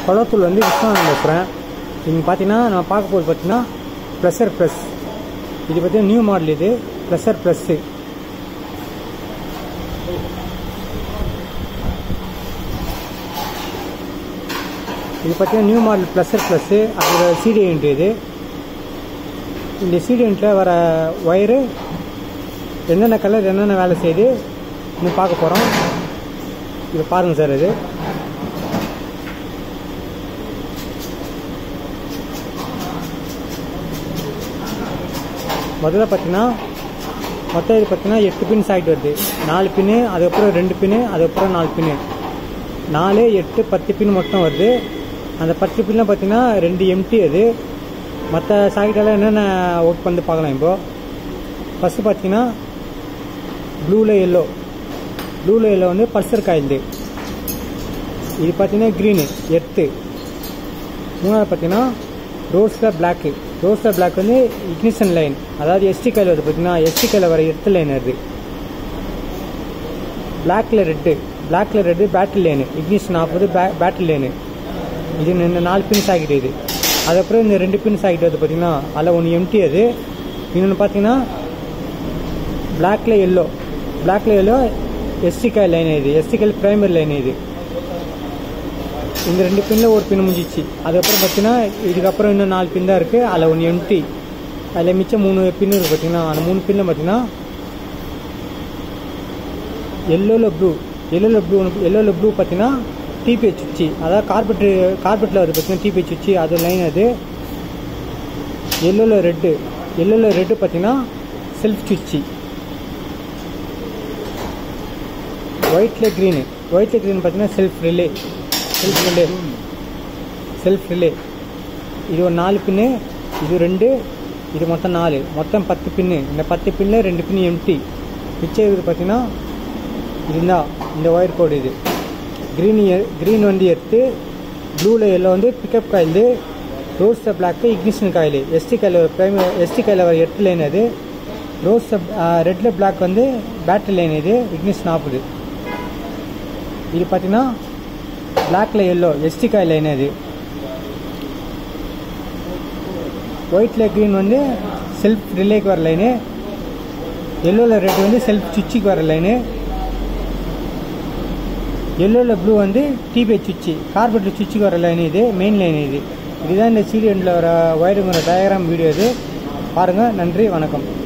கொளத்தூள் வந்து விஸ்வநாதன் வைக்கிறேன் நீங்கள் பார்த்தீங்கன்னா நம்ம பார்க்க போது பார்த்தீங்கன்னா ப்ரெஷர் ப்ரெஸ் இது பார்த்தீங்கன்னா நியூ மாடல் இது ப்ரெஷர் ப்ரெஸ்ஸு இது பார்த்தீங்கன்னா நியூ மாடல் ப்ளஸர் ப்ளஸ்ஸு அதோட சீடியன்ட் இது இந்த சீடியன்ட்டில் வர ஒயரு என்னென்ன கலர் என்னென்ன வேலை செய்யுது இன்னும் பார்க்க போகிறோம் இது பாருங்கள் சார் இது முதல்ல பார்த்தீங்கன்னா மொத்தம் இது பார்த்தீங்கன்னா எட்டு பின் சாய்ட் வருது நாலு பின்னு அதுக்கப்புறம் ரெண்டு பின்னு அதுக்கப்புறம் நாலு பின்னு நாலு எட்டு பத்து பின் மொத்தம் வருது அந்த பத்து பின்னில் பார்த்தீங்கன்னா ரெண்டு எம்டி அது மற்ற சாக்கெட்டெல்லாம் என்னென்ன ஒர்க் பண்ணி பார்க்கலாம் இப்போ ஃபஸ்ட்டு பார்த்தீங்கன்னா ப்ளூவில் எல்லோ ப்ளூவில் எல்லோ வந்து பல்சர் காயில்து இது பார்த்தீங்கன்னா க்ரீனு எர்த்து மூணாவது பார்த்தீங்கன்னா ரோஸில் பிளாக்கு ரோஸில் பிளாக் வந்து இக்னிஷன் லைன் அதாவது எஸ்டி கையில் வருது பார்த்தீங்கன்னா எஸ்டி கையில் வர எர்த்து லைன் வருது பிளாக்ல ரெட்டு பிளாக்ல ரெட்டு பேட்டில் லேனு இக்னிஷன் ஆஃப் வந்து பேட்டில் லேனு இது இந்த நாலு பின்ஸ் ஆகிட்டு இது அதுக்கப்புறம் இந்த ரெண்டு பின்ஸ் ஆகிட்டு வருது பார்த்தீங்கன்னா அதில் ஒன்று எம்டி அது இன்னொன்று பார்த்தீங்கன்னா பிளாக்ல எல்லோ பிளாக்ல எல்லோ எஸ்டி காய் லைன் இது எஸ்டி காய் பிரைமரி லைன் இது இந்த ரெண்டு பின்னில் ஒரு பின் முடிஞ்சிச்சு அதுக்கப்புறம் பார்த்தீங்கன்னா இதுக்கப்புறம் இன்னும் நாலு பின் தான் இருக்குது அதில் ஒன்று எம்டி அதில் மிச்சம் மூணு பின் இருக்குது பார்த்தீங்கன்னா அந்த மூணு பின்னில் பார்த்தீங்கன்னா எல்லோவில் ப்ளூ எல்லோவில் ப்ளூ எல்லோவில் ப்ளூ பார்த்தீங்கன்னா டிபிஹெச் சுச்சி அதாவது கார்பெட் கார்பெட்டில் வருது பார்த்தீங்கன்னா டிபிஹெச் சுச்சி அது லைன் அது எல்லோவில் ரெட்டு எல்லோவில் ரெட்டு பார்த்தீங்கன்னா செல்ஃப் சுச்சி ஒயிட்ல க்ரீனு ஒயிட்ல க்ரீன் பார்த்தீங்கன்னா self relay self relay self relay இது ஒரு நாலு பின்னு இது ரெண்டு இது மொத்தம் நாலு மொத்தம் பத்து பின்னு இந்த பத்து பின்னில் ரெண்டு பின்னு எம்டி மிச்சம் இருக்குது பார்த்தீங்கன்னா இதுதான் இந்த ஒயர் கோடு இது க்ரீன் க்ரீன் வந்து எடுத்து ப்ளூவில் எல்லோ வந்து pickup coil rose black ignition coil ST coil primary ST coil வர எட்டு லைன் அது ரோஸ் ரெட்டில் பிளாக் வந்து பேட்டரி லைன் இது இக்னிஷன் ஆஃபுது இது பார்த்தீங்கன்னா பிளாக்ல எல்லோ எஸ்டி காய் லைன் அது ஒயிட்ல க்ரீன் வந்து செல்ஃப் ரிலேக்கு வர லைனு எல்லோவில் ரெட் வந்து செல்ஃப் சுவிட்சுக்கு வர லைனு எல்லோவில் ப்ளூ வந்து டிபிஹெச் சுவிட்சு கார்பெட்டில் சுவிட்சுக்கு வர லைன் இது மெயின் லைன் இது இதுதான் இந்த சீரியனில் வர ஒயருங்கிற டயக்ராம் வீடியோ இது பாருங்கள் நன்றி வணக்கம்